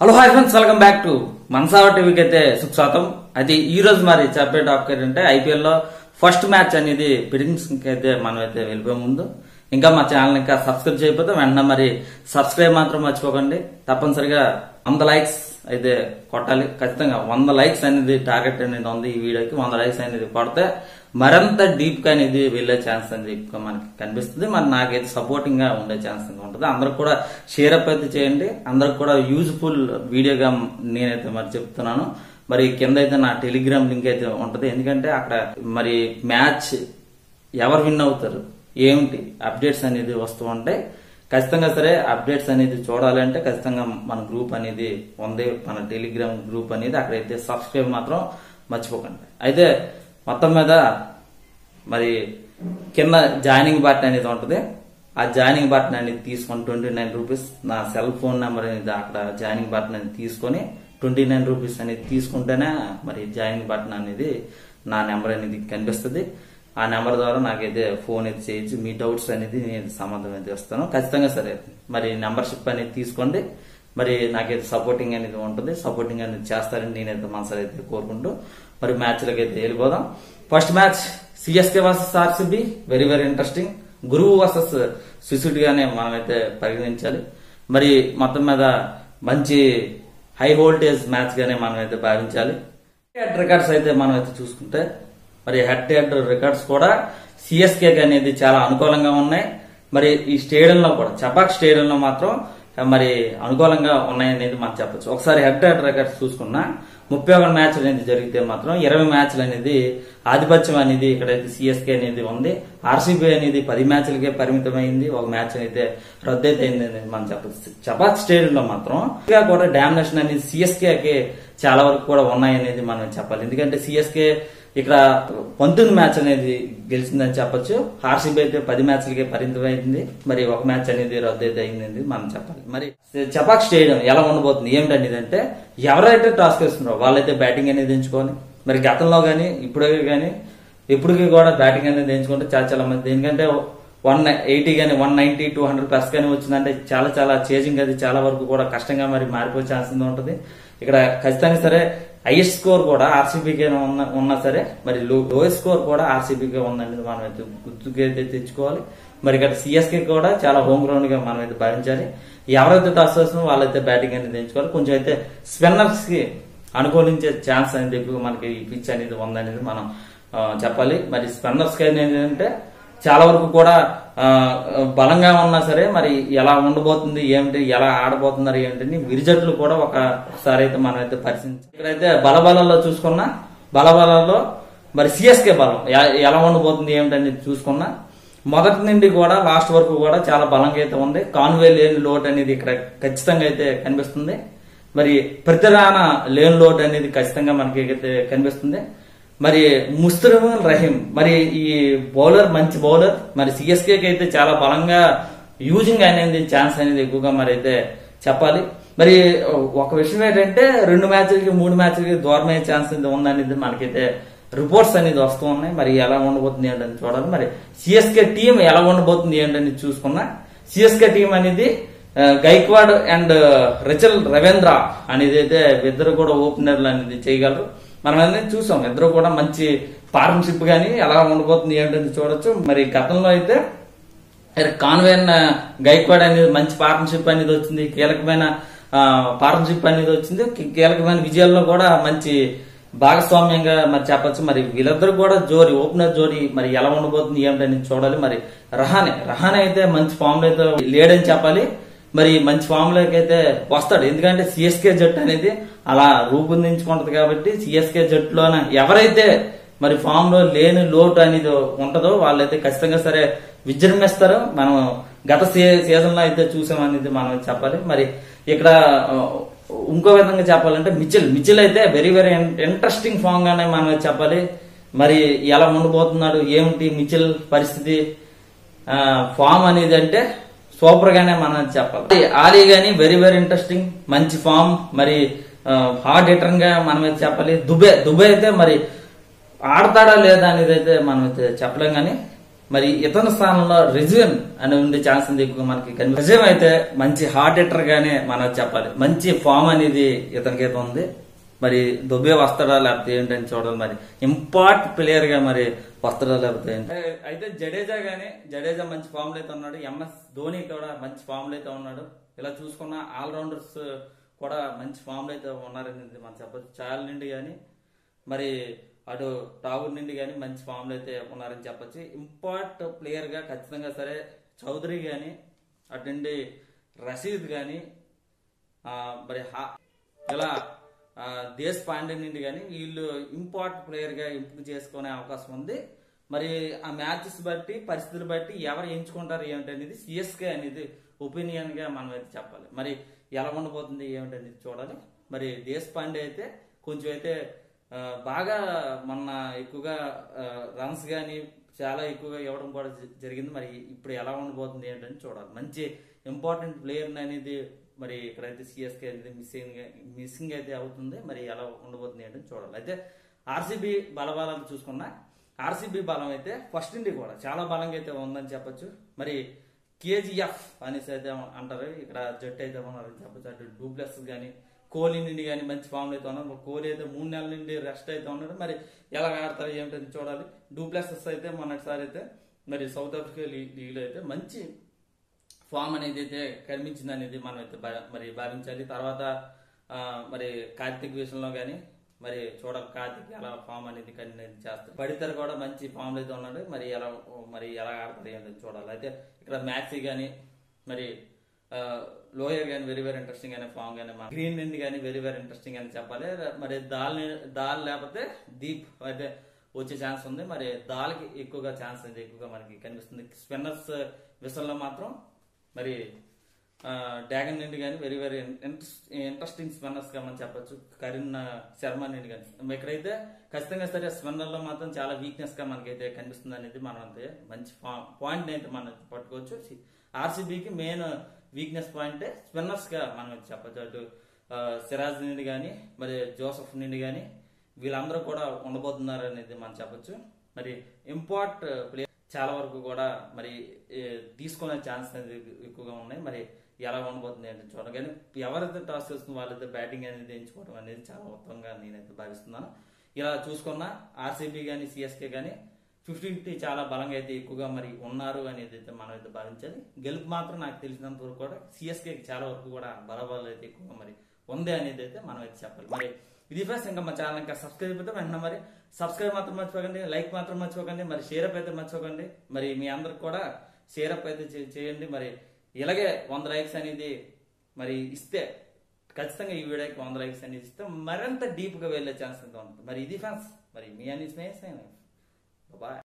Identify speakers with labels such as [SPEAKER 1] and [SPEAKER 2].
[SPEAKER 1] hello hi friends welcome back to మనసావ టీవీకి అయితే సుస్వాగతం అయితే ఈ రోజు మరి చెప్పే టాపిక్ ఏంటంటే ఐపీఎల్ లో ఫస్ట్ మ్యాచ్ అనేది ప్రిడిక్షన్స్ అయితే మనం అయితే వెళ్ళిపోయే ముందు ఇంకా మా ఛానల్ ఇంకా సబ్స్క్రైబ్ చేయకపోతే వెంటనే మరి సబ్స్క్రైబ్ మాత్రం మర్చిపోకండి తప్పనిసరిగా వంద లైక్స్ అయితే కొట్టాలి ఖచ్చితంగా వంద లైక్స్ అనేది టార్గెట్ అనేది ఉంది ఈ వీడియోకి వంద లైక్స్ అనేది కొడితే మరింత డీప్ గా అనేది వెళ్లే ఛాన్స్ అనేది ఎక్కువ మనకి కనిపిస్తుంది మరి నాకైతే సపోర్టింగ్ గా ఉండే ఛాన్స్ అనేది ఉంటుంది అందరూ కూడా షేర్ అప్ అయితే చేయండి అందరికి కూడా యూజ్ఫుల్ వీడియోగా నేనైతే మరి చెప్తున్నాను మరి కింద అయితే నా టెలిగ్రామ్ లింక్ అయితే ఉంటది ఎందుకంటే అక్కడ మరి మ్యాచ్ ఎవరు విన్ అవుతారు ఏమిటి అప్డేట్స్ అనేది వస్తూ ఉంటాయి ఖచ్చితంగా సరే అప్డేట్స్ అనేది చూడాలంటే ఖచ్చితంగా మన గ్రూప్ అనేది ఉంది మన టెలిగ్రామ్ గ్రూప్ అనేది అక్కడైతే సబ్స్క్రైబ్ మాత్రం మర్చిపోకండి అయితే మొత్తం మీద మరి కింద జాయినింగ్ బటన్ అనేది ఉంటుంది ఆ జాయినింగ్ బటన్ అనేది తీసుకొని ట్వంటీ నైన్ రూపీస్ నా సెల్ ఫోన్ నెంబర్ అనేది అక్కడ జాయినింగ్ బటన్ అనేది తీసుకొని ట్వంటీ నైన్ రూపీస్ అనేది తీసుకుంటేనే మరి జాయినింగ్ బటన్ అనేది నా నెంబర్ అనేది కనిపిస్తుంది ఆ నెంబర్ ద్వారా నాకైతే ఫోన్ అయితే చేయొచ్చు మీ డౌట్స్ అనేది నేను సమాధానం అయితే ఇస్తాను ఖచ్చితంగా సరే మరి మెంబర్షిప్ అనేది తీసుకోండి మరి నాకైతే సపోర్టింగ్ అనేది ఉంటుంది సపోర్టింగ్ అనేది చేస్తారని నేనైతే మనసులో అయితే కోరుకుంటూ మరి మ్యాచ్లకి అయితే వెళ్ళిపోదాం first match CSK versus RCB very very interesting గురువు వర్సెస్ శిశుడి గానే మనమైతే పరిగణించాలి మరి మొత్తం మీద మంచి హై వోల్టేజ్ మ్యాచ్ గానే మనం అయితే భావించాలి హెడ్ రికార్డ్స్ అయితే మనం అయితే చూసుకుంటే మరి హెడ్ టు హెడ్ రికార్డ్స్ కూడా సిఎస్కే అనేది చాలా అనుకూలంగా ఉన్నాయి మరి ఈ స్టేడియంలో కూడా చపాక్ స్టేడియంలో మాత్రం మరి అనుకూలంగా ఉన్నాయనేది మనం చెప్పొచ్చు ఒకసారి హెడ్ టు హెడ్ రికార్డ్స్ చూసుకున్నా ముప్పై ఒకటి మ్యాచ్లు అనేది జరిగితే మాత్రం ఇరవై మ్యాచ్లు అనేది ఆధిపత్యం అనేది ఇక్కడైతే సిఎస్కే అనేది ఉంది ఆర్సీబీ అనేది పది మ్యాచ్లకే పరిమితమైంది ఒక మ్యాచ్ అయితే రద్దయితే అయింది అనేది మనం చెప్పచ్చు చపాక్ స్టేడియంలో మాత్రం ఇంకా కూడా డామినేషన్ అనేది సిఎస్కేకి చాలా వరకు కూడా ఉన్నాయనేది మనం చెప్పాలి ఎందుకంటే సిఎస్కే ఇక్కడ పంతొమ్మిది మ్యాచ్ అనేది గెలిచిందని చెప్పొచ్చు ఆర్సీబీ అయితే పది మ్యాచ్లకే పరిమితమైంది మరి ఒక మ్యాచ్ అనేది రద్దు అయితే అయింది మనం చెప్పాలి మరి చపాక్ స్టేడియం ఎలా ఉండబోతుంది ఏమిటనేది అంటే ఎవరైతే టాస్ చేస్తున్నారో వాళ్ళైతే బ్యాటింగ్ అనేది ఎంచుకోవాలి మరి గతంలో గానీ ఇప్పుడే గానీ ఇప్పటికీ కూడా బ్యాటింగ్ అనేది ఎంచుకుంటే చాలా చాలా మంది ఎందుకంటే వన్ ఎయిటీ గానీ one ninety two hundred plus గానీ వచ్చిందంటే చాలా చాలా చేజింగ్ అది చాలా వరకు కూడా కష్టంగా మరి మారిపోయే ఛాన్స్ ఉంటుంది ఇక్కడ ఖచ్చితంగా సరే హైయెస్ట్ స్కోర్ కూడా ఆర్సీబీకే ఉన్న ఉన్నా సరే మరి లోయెస్ట్ స్కోర్ కూడా ఆర్సీబీకే ఉందనేది మనం అయితే గుర్తుకి అయితే తెచ్చుకోవాలి మరి ఇక్కడ సిఎస్కే కూడా చాలా హోమ్ గ్రౌండ్ గా మనం అయితే భావించాలి ఎవరైతే టాస్ చేస్తున్నారో వాళ్ళైతే బ్యాటింగ్ అనేది ఎంచుకోవాలి కొంచెం అయితే స్పిన్నర్స్ కి అనుకూలించే ఛాన్స్ అనేది ఎక్కువ మనకి ఈ పిచ్ అనేది ఉందనేది మనం ఆ, చెప్పాలి మరి స్పిన్నర్స్ కి అనేది ఏంటంటే చాలా వరకు కూడా ఆ, బలంగా ఉన్నా సరే మరి ఎలా ఉండబోతుంది ఏమిటి ఎలా ఆడబోతున్నారు ఏంటని విరిజట్లు కూడా ఒక ఒకసారి అయితే మనం అయితే పరిశీలించాలి ఇక్కడైతే బలబలలో చూసుకున్నా బలబలలో మరి సిఎస్కే బలం ఎ- ఎలా ఉండబోతుంది ఏమిటని చూసుకున్నా మొదటి నుండి కూడా లాస్ట్ వరకు కూడా చాలా బలంగా అయితే ఉంది కాన్వే లేని లోటు అనేది ఇక్కడ ఖచ్చితంగా అయితే కనిపిస్తుంది మరి ప్రతిరాన లేని లోటు అనేది ఖచ్చితంగా మనకి అయితే కనిపిస్తుంది మరి ముస్తరమన్ రహీం మరి ఈ బౌలర్ మంచి బౌలర్ మరి సిఎస్కే అయితే చాలా బలంగా యూజింగ్ అనేది ఛాన్స్ అనేది ఎక్కువగా మరి అయితే చెప్పాలి మరి ఒక విషయం ఏంటంటే రెండు మ్యాచ్లకి మూడు మ్యాచ్లకి దూరం అయ్యే ఛాన్స్ అయితే ఉందనేది మనకైతే రిపోర్ట్స్ అనేది వస్తూ ఉన్నాయి మరి ఎలా ఉండబోతుంది ఏంటని చూడాలి మరి సిఎస్కే టీం ఎలా ఉండబోతుంది ఏంటని చూసుకున్నా సిఎస్కే టీం అనేది ఆ, గైక్వాడ్ అండ్ రిచల్ రవీంద్ర అనేది అయితే ఇద్దరు కూడా ఓపెనర్లు అనేది చేయగలరు మనం అనేది చూసాం ఇద్దరు కూడా మంచి పార్ట్నర్షిప్ గానీ ఎలా ఉండబోతుంది ఏంటని చూడొచ్చు మరి గతంలో అయితే కాన్వేన్ గైక్వాడ్ అనేది మంచి పార్ట్నర్షిప్ అనేది వచ్చింది కీలకమైన పార్ట్నర్షిప్ అనేది వచ్చింది కీ- కీలకమైన విజయాల్లో కూడా మంచి భాగస్వామ్యంగా మరి చెప్పొచ్చు మరి వీళ్ళిద్దరు కూడా జోరి ఓపెనర్ జోరి మరి ఎలా ఉండబోతుంది ఏమిటని చూడాలి మరి రహానే రహానే అయితే మంచి ఫామ్ లో అయితే లేడని చెప్పాలి మరి మంచి ఫామ్ లోకి అయితే వస్తాడు ఎందుకంటే సిఎస్కే జట్టు అనేది అలా రూపొందించుకుంటది కాబట్టి సిఎస్కే జట్టులోన ఎవరైతే మరి ఫామ్ లో లేని లోటు అనేది ఉంటదో వాళ్ళైతే ఖచ్చితంగా సరే విజృంభిస్తారు మనం గత సీ- సీజన్ లో అయితే చూసామనేది మనం చెప్పాలి మరి ఇక్కడ ఆ, ఇంకో విధంగా చెప్పాలంటే మిచిల్ మిచిల్ అయితే వెరీ వెరీ ఇంట్రెస్టింగ్ ఫామ్ గానే మనం చెప్పాలి మరి ఎలా ఉండబోతున్నాడు ఏమిటి మిచిల్ పరిస్థితి ఆ, ఫామ్ అనేది అంటే సూపర్ గానే మనం చెప్పాలి ఆలీ గాని వెరీ వెరీ ఇంట్రెస్టింగ్ మంచి ఫామ్ మరి హార్డ్ హిటర్ గా మనం అయితే చెప్పాలి దుబే దుబే అయితే మరి ఆడతాడా లేదా అనేది అయితే మనం అయితే చెప్పలేం కానీ మరి ఇతని స్థానంలో రిజ్వన్ అని ఉండే ఛాన్స్ ఉంది ఎక్కువ మనకి కనిపి- రిజ్వన్ అయితే మంచి హార్ట్ హిట్టర్ గానే మనం చెప్పాలి మంచి ఫామ్ అనేది ఇతనికి అయితే ఉంది మరి దుబ్బే వస్తాడా లేకపోతే ఏంటని చూడాలి మరి ఇంపార్ట్ ప్లేయర్ గా మరి వస్తాడా లేకపోతే ఏంటి అయితే జడేజా గానీ జడేజా మంచి ఫామ్ లో అయితే ఉన్నాడు ఎంఎస్ ధోని కూడా మంచి ఫామ్ లో అయితే ఉన్నాడు ఇలా చూసుకున్న ఆల్రౌండర్స్ కూడా మంచి ఫామ్ లో అయితే ఉన్నారని మనం చెప్పచ్చు చాల నుండి గానీ మరి అటు టాగూర్ నుండి కానీ మంచి ఫామ్ లో అయితే ఉన్నారని చెప్పొచ్చు ఇంపార్ట్ ప్లేయర్ గా ఖచ్చితంగా సరే చౌదరి గాని అటు నుండి రషీద్ గాని ఆ, మరి హా- ఇలా ఆ, దేశ్ పాండే నుండి కానీ వీళ్ళు ఇంపార్ట్ ప్లేయర్ గా ఎంపిక చేసుకునే అవకాశం ఉంది మరి ఆ మ్యాచెస్ బట్టి పరిస్థితులు బట్టి ఎవరు ఎంచుకుంటారు ఏమిటి అనేది సిఎస్కే అనేది ఒపీనియన్ గా మనం అయితే చెప్పాలి మరి ఎలా ఉండబోతుంది ఏమిటి అనేది చూడాలి మరి దేశ్ పాండే అయితే కొంచెం అయితే ఆ, బాగా మొన్న ఎక్కువగా రన్స్ గాని చాలా ఎక్కువగా ఇవ్వడం కూడా జ- జరిగింది మరి ఇప్పుడు ఎలా ఉండబోతుంది ఏంటని చూడాలి మంచి ఇంపార్టెంట్ ప్లేయర్ అనేది మరి ఇక్కడైతే సిఎస్కే అనేది మిస్సింగ్ మిస్సింగ్ అయితే అవుతుంది మరి ఎలా ఉండబోతుంది ఏంటని చూడాలి అయితే ఆర్సీబీ బలబలాలు చూసుకున్నా ఆర్సీబీ బలం అయితే ఫస్ట్ నుండి కూడా చాలా బలంగా అయితే ఉందని చెప్పొచ్చు మరి కేజీఎఫ్ అనేసి అయితే అంటారు ఇక్కడ జట్టు అయితే ఉన్నారని చెప్పొచ్చు అటు డూప్లెక్స్ కానీ కోహ్లీ నుండి కానీ మంచి ఫామ్ అయితే ఉన్నారు కోహ్లీ అయితే మూడు నెలల నుండి రెస్ట్ అయితే ఉన్నాడు మరి ఎలా ఆడతారు ఏమిటని చూడాలి డూప్లెక్సెస్ అయితే మొన్నటిసారి అయితే మరి సౌత్ ఆఫ్రికా లీగ్ లో అయితే మంచి ఫామ్ అనేది అయితే కనిపించింది అనేది మనం అయితే భా- మరి భావించాలి తర్వాత ఆ, మరి కార్తీక్ విషయంలో కానీ మరి చూడాలి కార్తీక్ ఎలా ఫామ్ అనేది కంటిన్యూ చేస్తారు పడితర్ కూడా మంచి ఫామ్ అయితే ఉన్నాడు మరి ఎలా మరి ఎలా ఆడతారు ఏంటని చూడాలి అయితే ఇక్కడ మ్యాక్సీ కానీ మరి ఆ, లోయర్ కానీ వెరీ వెరీ ఇంట్రెస్టింగ్ అనే ఫామ్ కానీ గ్రీన్ నుండి కానీ వెరీ వెరీ ఇంట్రెస్టింగ్ అని చెప్పాలి మరి దాల్ దాల్ లేకపోతే దీప్ అయితే వచ్చే ఛాన్స్ ఉంది మరి దాల్కి ఎక్కువగా ఛాన్స్ అయితే ఎక్కువగా మనకి కనిపిస్తుంది స్పిన్నర్స్ విషయంలో మాత్రం మరి డ్రాగన్ నుండి కానీ వెరీ వెరీ ఇంట్రెస్టింగ్ స్పిన్నర్స్ గా మనం చెప్పొచ్చు కరీన్ శర్మ నుండి కానీ ఇక్కడైతే ఖచ్చితంగా సరే స్పిన్నర్ లో మాత్రం చాలా వీక్నెస్ గా మనకైతే కనిపిస్తుంది అనేది మనం అయితే మంచి పాయింట్ అయితే మనం పట్టుకోవచ్చు ఆర్సీబీకి మెయిన్ వీక్నెస్ పాయింట్ స్పిన్నర్స్ గా మనం అయితే చెప్పొచ్చు అటు ఆ, సిరాజ్ నుండి కానీ మరి జోసఫ్ నుండి కానీ వీళ్ళందరూ కూడా ఉండబోతున్నారు అనేది మనం చెప్పొచ్చు మరి ఇంపార్ట్ ప్లేయర్ చాలా వరకు కూడా మరి ఏ, తీసుకునే ఛాన్స్ అనేది ఎక్కువగా ఉన్నాయి మరి ఎలా ఉండబోతుంది అంటే చూడండి కానీ ఎవరైతే టాస్ చేస్తుందో వాళ్ళైతే బ్యాటింగ్ అనేది ఎంచుకోవడం అనేది చాలా ఉత్తమంగా నేనైతే భావిస్తున్నాను ఇలా చూసుకున్న ఆర్సీబీ కానీ సిఎస్కే కానీ ఫిఫ్టీ ఫిఫ్టీ చాలా బలంగా అయితే ఎక్కువగా మరి ఉన్నారు అనేది అయితే మనం అయితే భావించాలి గెలుపు మాత్రం నాకు తెలిసినంత వరకు కూడా సిఎస్కే చాలా వరకు కూడా బలబలం అయితే ఎక్కువగా మరి ఉంది అనేది అయితే మనం అయితే చెప్పాలి మరి ఇది ఫస్ట్ ఇంకా మా ఛానల్ ఇంకా సబ్స్క్రైబ్ అయితే వెంటనే మరి సబ్స్క్రైబ్ మాత్రం మర్చిపోకండి లైక్ మాత్రం మర్చిపోకండి మరి షేర్ అప్ అయితే మర్చిపోకండి మరి మీ అందరికి కూడా షేర్ అప్ అయితే చే- చేయండి మరి ఇలాగే వంద లైక్స్ అనేది మరి ఇస్తే ఖచ్చితంగా ఈ వీడియోకి వంద లైక్స్ అనేది ఇస్తే మరింత డీప్ గా వెళ్ళే ఛాన్స్ అయితే ఉంటుంది మరి ఇది ఫ్యాన్స్ మరి మీ అన్ని స్నేహితులు బాయ్